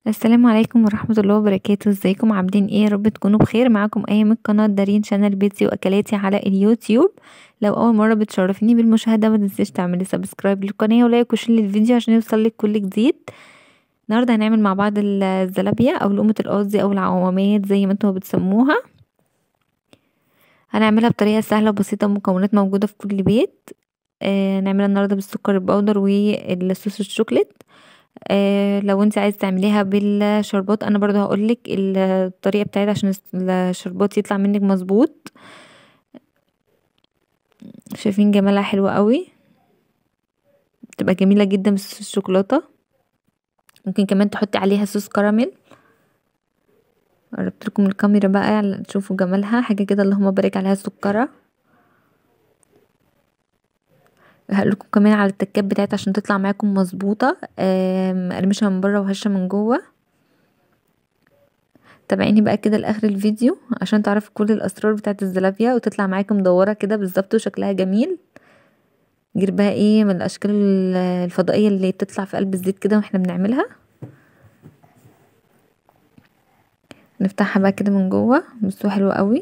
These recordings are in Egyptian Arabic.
السلام عليكم ورحمة الله وبركاته ازيكم عاملين ايه يا رب تكونوا بخير معاكم ايه من قناة دارين شانل بيتزي واكلاتي على اليوتيوب لو اول مرة بتشرفيني بالمشاهدة متنسيش تعملي سبسكرايب للقناة ولايك وشير للفيديو عشان يوصلك كل جديد النهاردة هنعمل مع بعض الزلابية او لقمة القاضي او العوامات زي ما انتوا بتسموها هنعملها بطريقة سهلة وبسيطة مكونات موجودة في كل بيت آه نعملها النهاردة بالسكر البودر والصوص الشوكليت آه لو انت عايز تعمليها بالشربات انا برضو هقولك الطريقه بتاعتها عشان الشربات يطلع منك مظبوط شايفين جمالها حلو قوي بتبقى جميله جدا بصوص الشوكولاته ممكن كمان تحطي عليها صوص كراميل قربت لكم الكاميرا بقى تشوفوا جمالها حاجه كده اللهم بارك عليها سكره هقولكم كمان على التكات بتاعتها عشان تطلع معاكم مظبوطه مقرمشه من بره وهشه من جوه تابعيني بقى كده لاخر الفيديو عشان تعرفوا كل الاسرار بتاعت الزلابيه وتطلع معاكم مدوره كده بالظبط وشكلها جميل جربها ايه من الاشكال الفضائيه اللي بتطلع في قلب الزيت كده واحنا بنعملها نفتحها بقى كده من جوه بصوا حلوه قوي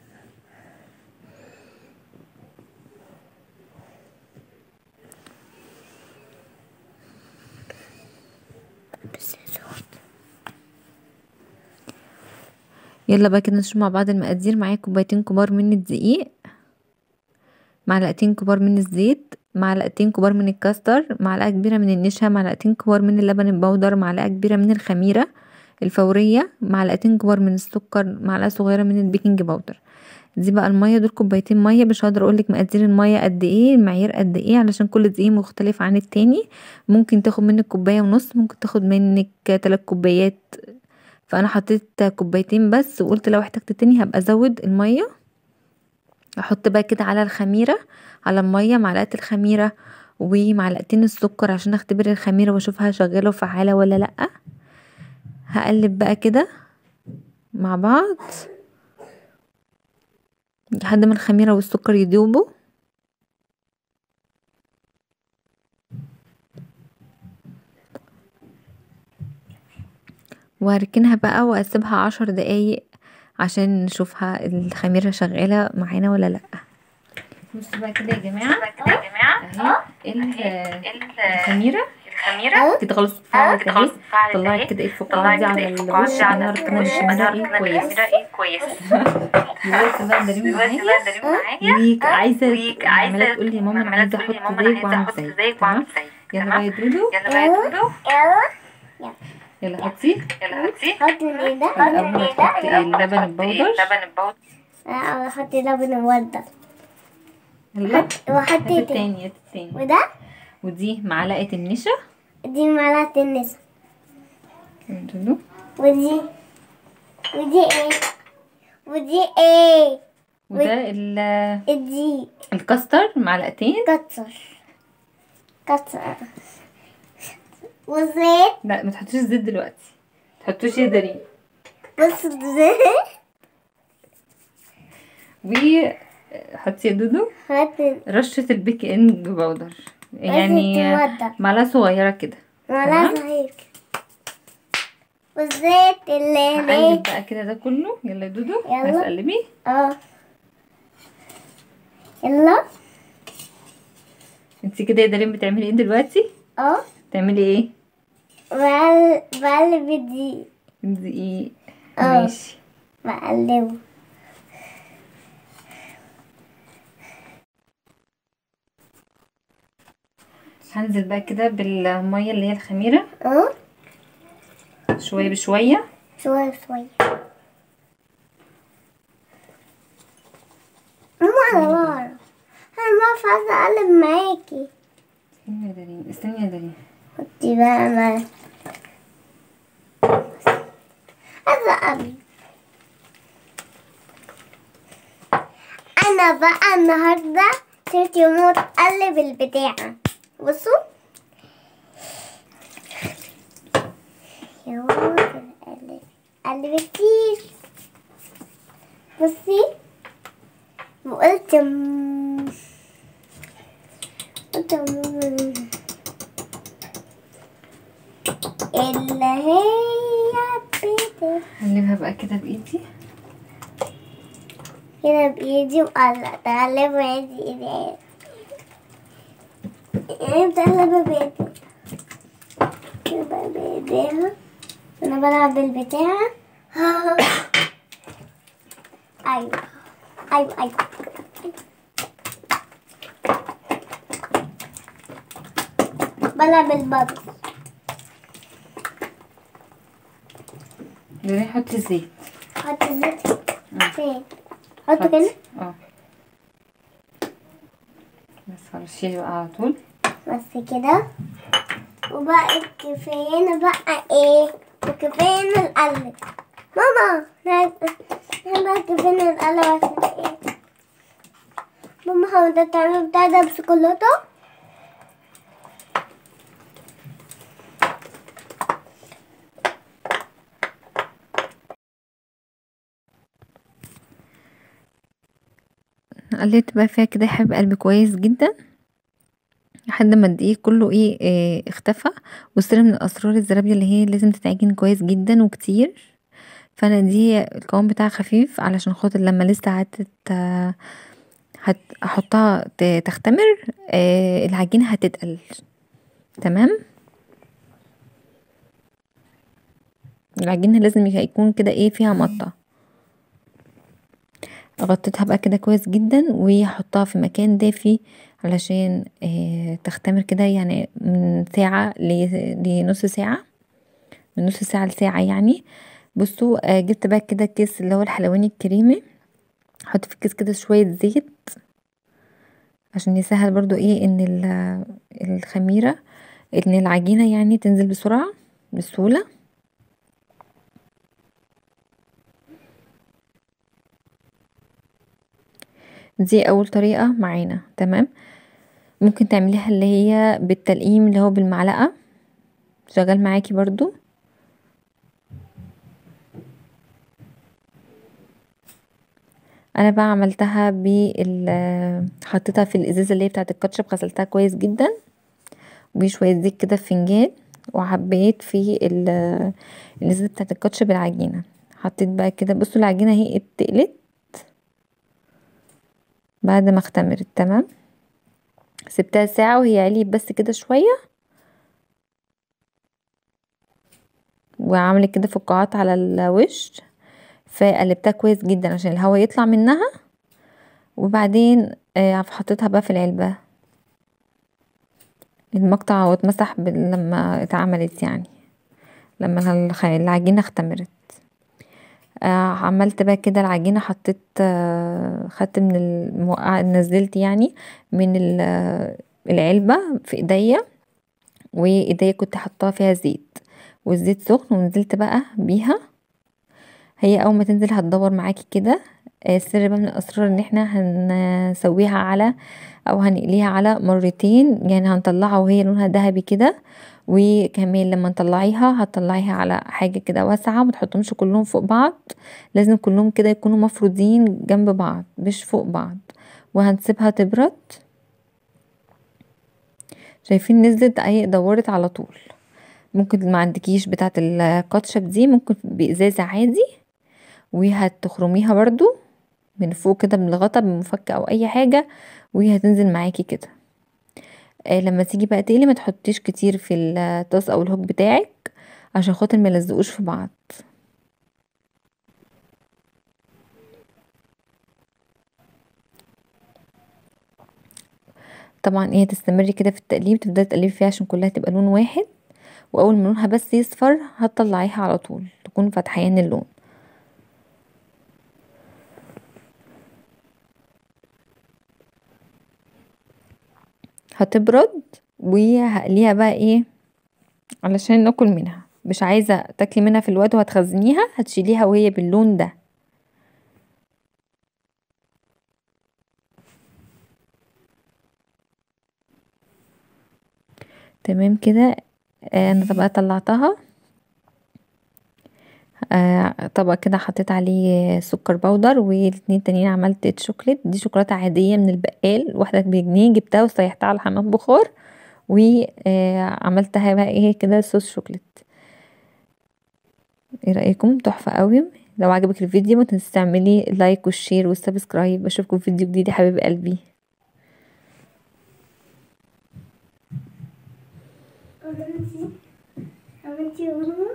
يلا بقى كده نشوف مع بعض المقادير معايا كوبايتين كبار من الدقيق معلقتين كبار من الزيت معلقتين كبار من الكاستر معلقه كبيره من النشا معلقتين كبار من اللبن البودر معلقه كبيره من الخميره الفوريه معلقتين كبار من السكر معلقه صغيره من البيكنج باودر دي بقى الميه دول كوبايتين ميه مش هقدر اقولك مقادير الميه قد ايه المعيار قد ايه علشان كل دقيق مختلف عن التاني ممكن تاخد منك كوبايه ونص ممكن تاخد منك تلات كوبايات فانا حطيت كوبايتين بس وقلت لو احتجت تاني هبقى ازود الميه احط بقى كده على الخميره على الميه معلقه الخميره ومعلقتين السكر عشان اختبر الخميره واشوفها شغاله وفعاله ولا لا هقلب بقى كده مع بعض لحد ما الخميره والسكر يدوبوا وهركنها بقى واسيبها عشر دقايق عشان نشوفها الخميره شغاله معانا ولا لا بصوا بقى كده يا جماعه كده يا جماعه اهي الخميره الخميره كده خلاص اتفعلت كده اهي خلاص اتفعلت طلعت اهي كده ايه الفقاعات طلعت دي كده على الفقاعات الوش دي على انا ركنها الوش الخميره انا ايه ركنها كويس الخميره ايه كويس دلوقتي بقى دارين دلوقتي معايا بقى دارين معايا ويك عايزه ويك عماله عايزه تقول لي يا ماما انا عمالة عايزه تقول لي احط يا ماما زيك انا عايزه واعمل احط زيك زيك تمام واعمل زيك يلا بقى تمام يا دودو يلا بقى يا دودو يلا حطيه يلا حطي حط من ده لا، أول ما تحطي اللبن البودر اللبن البودر لا احط لبن مودر يلا وحط هات تاني التاني هات التاني وده ودي معلقه النشا دي معلقة النسا دودو ودي ودي ايه ودي ايه وده ال- دي الكاستر معلقتين كتر كتر وزيت لا ما تحطيش الزيت دلوقتي تحطوش يا دارين بص زيت وحطي يا دودو هات رشة البيكنج باودر يعني مودر معلقة صغيرة كده معلقة صغيرة والزيت اللي هقلب هناك بقى كده ده كله يلا يا دودو يلا. عايز تقلبي اه يلا انت كده يا دارين بتعملي ايه دلوقتي اه بتعملي ايه بقل- بقلب دي دقيق اه. ماشي بقلبه هنزل بقى كده بالمية اللي هي الخميرة اه شوية بشوية شوية شوية ماما انا بعرف انا بعرف عايزة اقلب معاكي استني يا دارين استني يا دارين حطي بقى معايا عايزة اقلب انا بقى النهاردة صرت يموت اقلب البتاعة بصوا يموت اقلب اقلب كتير بصي وقلت م- قلت م- اللي هي هقلبها بقى كده بايدي كده بإيدي وقلق تقلب بإيدي إيدي إيه بتقلب بإيدي كده بقى بإيديها أنا بلعب بالبتاع أيوة أيوة أيوة بلعب بالبابل بعدين حطي زيت حط الزيت فين حطه كده اه بس خلاص شيلي بقى على طول بس كده وبقى كفاية بقى ايه وكفاية نقلب ماما احنا بقى كفاية نقلب عشان ايه ماما هو انت بتعمل بتاع ده بشوكولاتة قلبت بقى فيها كده يا حبيب قلبي كويس جدا لحد ما الدقيق كله ايه, إيه اختفى وسر من اسرار الزرابية اللي هي لازم تتعجن كويس جدا وكتير فانا دي القوام بتاعها خفيف علشان خاطر لما لسه هتت هت احطها ت- تختمر آه العجينة هتتقل تمام العجينة لازم يكون كده ايه فيها مطة غطيتها بقى كده كويس جدا وهحطها في مكان دافي علشان آه تختمر كده يعني من ساعة ل- لنص ساعة من نص ساعة لساعة يعني بصوا آه جبت بقى كده كيس اللي هو الحلواني الكريمي احط في الكيس كده شوية زيت عشان يسهل برضو ايه ان ال- الخميرة ان العجينة يعني تنزل بسرعة بسهولة دي اول طريقة معانا تمام ممكن تعمليها اللي هي بالتلقيم اللي هو بالمعلقة شغال معاكي برضو انا بقى عملتها بال حطيتها في الازازه اللي هي بتاعه الكاتشب غسلتها كويس جدا وشويه زيت كده في فنجان وحبيت في ال- الازازه بتاعه الكاتشب العجينه حطيت بقى كده بصوا العجينه اهي اتقلت بعد ما اختمرت تمام سبتها ساعه وهي عليت بس كده شويه وعملت كده فقاعات على الوش فقلبتها كويس جدا عشان الهواء يطلع منها وبعدين آه، حطيتها بقى في العلبة المقطع واتمسح بال- لما اتعملت يعني لما الخ- العجينة اختمرت آه، عملت بقى كده العجينة حطيت آه، خدت من الموقع نزلت يعني من ال- آه، العلبة في ايديا وايديا كنت حطاها فيها زيت والزيت سخن ونزلت بقى بيها هي اول ما تنزل هتدور معاكي كده آه، السر بقى من الاسرار ان احنا هنسويها على او هنقليها على مرتين يعني هنطلعها وهي لونها ذهبي كده وكمان لما نطلعيها هتطلعيها على حاجه كده واسعه ما تحطهمش كلهم فوق بعض لازم كلهم كده يكونوا مفروضين جنب بعض مش فوق بعض وهنسيبها تبرد شايفين نزلت دقايق دورت على طول ممكن ما عندكيش بتاعه الكاتشب دي ممكن بازازه عادي وهتخرميها برضو من فوق كده بالغطا بمفك او اي حاجه وهتنزل معاكي كده آه لما تيجي بقى تقلي ما تحطيش كتير في الطاس او الهوك بتاعك عشان خاطر ما يلزقوش في بعض طبعا ايه تستمري كده في التقليب تفضلي تقلبي فيها عشان كلها تبقى لون واحد واول ما لونها بس يصفر هتطلعيها على طول تكون فاتحيان اللون هتبرد وهقليها بقى ايه علشان ناكل منها مش عايزه تاكلي منها في الوقت وهتخزنيها هتشيليها وهي باللون ده تمام كده آه، انا بقى طلعتها آه، طبق كده حطيت عليه سكر بودر والاتنين التانيين عملت شوكليت دي شوكولاته عاديه من البقال واحده بجنيه جبتها وسيحتها على حمام بخار وعملتها بقى ايه كده صوص شوكليت ايه رايكم تحفه قوي لو عجبك الفيديو ما تنسيش تعملي لايك والشير والسبسكرايب اشوفكم في فيديو جديد يا حبيب قلبي عملتي عملتي